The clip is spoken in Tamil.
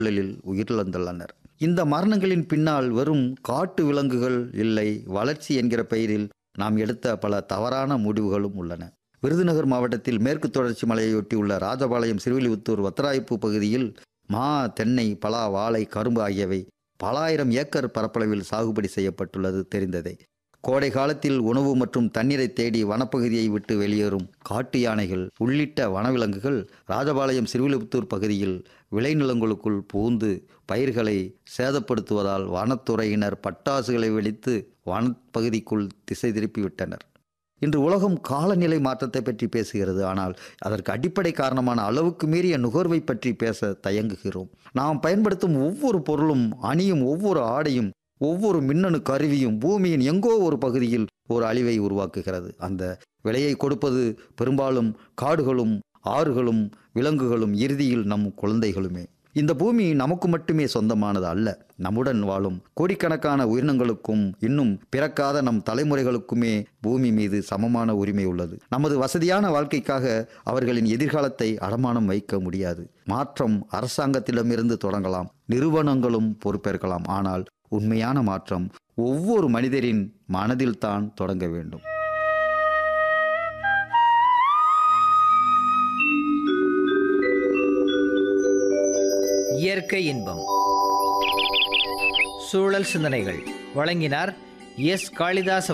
சூழலில் உயிரிழந்துள்ளனர் இந்த மரணங்களின் பின்னால் வெறும் காட்டு விலங்குகள் இல்லை வளர்ச்சி என்கிற பெயரில் நாம் எடுத்த பல தவறான முடிவுகளும் உள்ளன விருதுநகர் மாவட்டத்தில் மேற்கு தொடர்ச்சி மலையையொட்டியுள்ள ராஜபாளையம் சிறுவில்லிபுத்தூர் வத்தராய்ப்பு பகுதியில் மா தென்னை பலா வாழை கரும்பு ஆகியவை பல ஆயிரம் ஏக்கர் பரப்பளவில் சாகுபடி செய்யப்பட்டுள்ளது தெரிந்ததே கோடை காலத்தில் உணவு மற்றும் தண்ணீரை தேடி வனப்பகுதியை விட்டு வெளியேறும் காட்டு யானைகள் உள்ளிட்ட வனவிலங்குகள் ராஜபாளையம் சிறுவில்லிபுத்தூர் பகுதியில் விளைநிலங்களுக்குள் புகுந்து பயிர்களை சேதப்படுத்துவதால் வனத்துறையினர் பட்டாசுகளை வெடித்து வனப்பகுதிக்குள் திசை திருப்பிவிட்டனர் இன்று உலகம் காலநிலை மாற்றத்தை பற்றி பேசுகிறது ஆனால் அதற்கு அடிப்படை காரணமான அளவுக்கு மீறிய நுகர்வை பற்றி பேச தயங்குகிறோம் நாம் பயன்படுத்தும் ஒவ்வொரு பொருளும் அணியும் ஒவ்வொரு ஆடையும் ஒவ்வொரு மின்னணு கருவியும் பூமியின் எங்கோ ஒரு பகுதியில் ஒரு அழிவை உருவாக்குகிறது அந்த விலையை கொடுப்பது பெரும்பாலும் காடுகளும் ஆறுகளும் விலங்குகளும் இறுதியில் நம் குழந்தைகளுமே இந்த பூமி நமக்கு மட்டுமே சொந்தமானது அல்ல நம்முடன் வாழும் கோடிக்கணக்கான உயிரினங்களுக்கும் இன்னும் பிறக்காத நம் தலைமுறைகளுக்குமே பூமி மீது சமமான உரிமை உள்ளது நமது வசதியான வாழ்க்கைக்காக அவர்களின் எதிர்காலத்தை அடமானம் வைக்க முடியாது மாற்றம் அரசாங்கத்திடமிருந்து தொடங்கலாம் நிறுவனங்களும் பொறுப்பேற்கலாம் ஆனால் உண்மையான மாற்றம் ஒவ்வொரு மனிதரின் மனதில்தான் தொடங்க வேண்டும் இயற்கை இன்பம் சூழல் சிந்தனைகள் வழங்கினார் எஸ் காளிதாஸ்